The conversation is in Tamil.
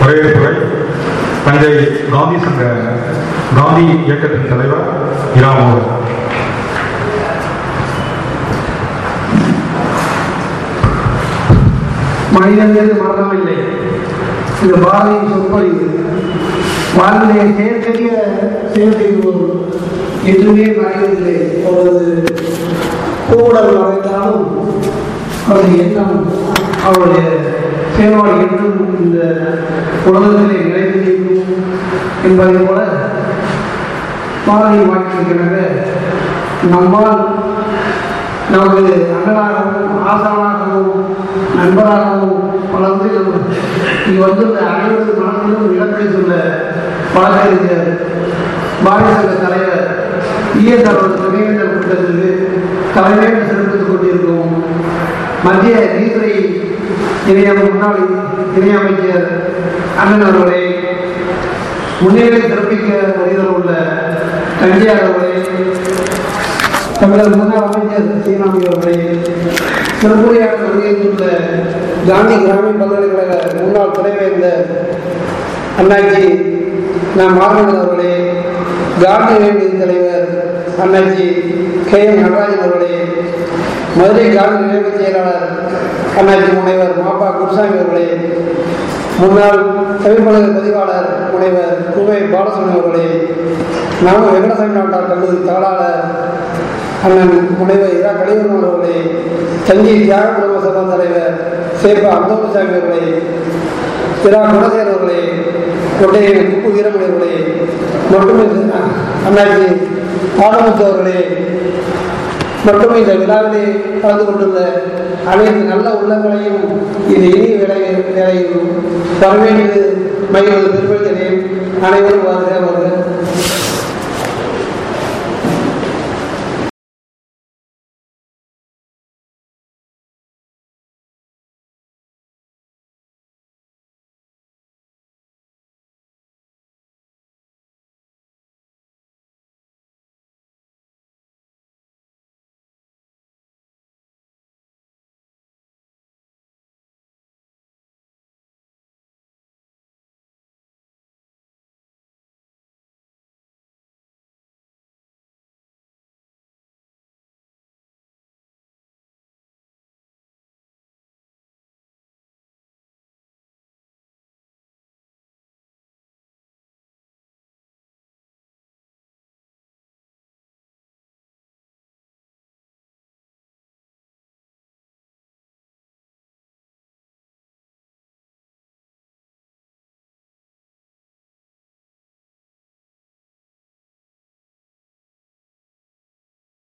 வரவேற்புரை தஞ்சை காந்தி சங்க காந்தி இயக்கத்தின் தலைவர் இராமோகன் மனிதன் மீது மரணமில்லை இந்த பாரதியின் சொற்பொழிவு வாழ்விலே செயற்கரிய செயல் செய்வோம் என்றுமே மறைவதில்லை அவரது கூடல் அமைத்தாலும் அவரது எண்ணம் அவருடைய செயல்பாடு என்றும் இந்த உலகத்திலே நிலைத்து நிற்கும் என்பதை போல பாரதி வாக்கியிருக்கின்ற நம்மால் நமது அண்ணனாகவும் ஆசானாகவும் நண்பராகவும் வளர்ந்து நம்ம இங்கு வந்துள்ள அனைவரது மனத்திலும் இடத்தை சொல்ல வழக்கறிஞர் பாரதிய சங்க தலைவர் ஈஎஸ் அவர்கள் துணைவேந்தர் கூட்டத்திற்கு தலைமையாக சிறப்பித்துக் கொண்டிருக்கும் மத்திய நீதித்துறை இணைய முன்னாள் இணையமைச்சர் அண்ணன் அவர்களே முன்னிலை சிறப்பிக்க வருகிற உள்ள தஞ்சியார் அவர்களே தமிழர் முன்னாள் அமைச்சர் சீனாமி அவர்களே சிறப்புரையாக வருகின்ற காந்தி கிராமிய பல்கலைக்கழக முன்னாள் துணைவேந்தர் அண்ணாச்சி நாம் மார்மன் அவர்களே காந்தி வேண்டி தலைவர் அண்ணாச்சி கே எம் நடராஜன் அவர்களே மதுரை காந்தி நினைவு செயலாளர் அண்ணாச்சி முனைவர் மாப்பா குருசாமி அவர்களே முன்னாள் தமிழ்பலக பதிவாளர் முனைவர் குவை பாலசுமணி அவர்களே நாம வெங்கடசாமி நாட்டார் கல்லூரி தாளாளர் அண்ணன் முனைவர் இரா கலிவர்மன் அவர்களே தஞ்சை தியாக குடும்ப சபா தலைவர் சேப்பா அந்தோபசாமி அவர்களே திரா குணசேகர் அவர்களே கொட்டையை குப்பு வீரமணி அவர்களே மற்றும் அண்ணாச்சி ஆடமுத்து அவர்களே மற்றும் இந்த விழாவிலே கலந்து கொண்டுள்ள அனைத்து நல்ல உள்ளங்களையும் இது இனிய வேலை வேலையும் வரவேற்று மகிழ்வது பெருமைக்கிறேன் அனைவரும் வருக வருக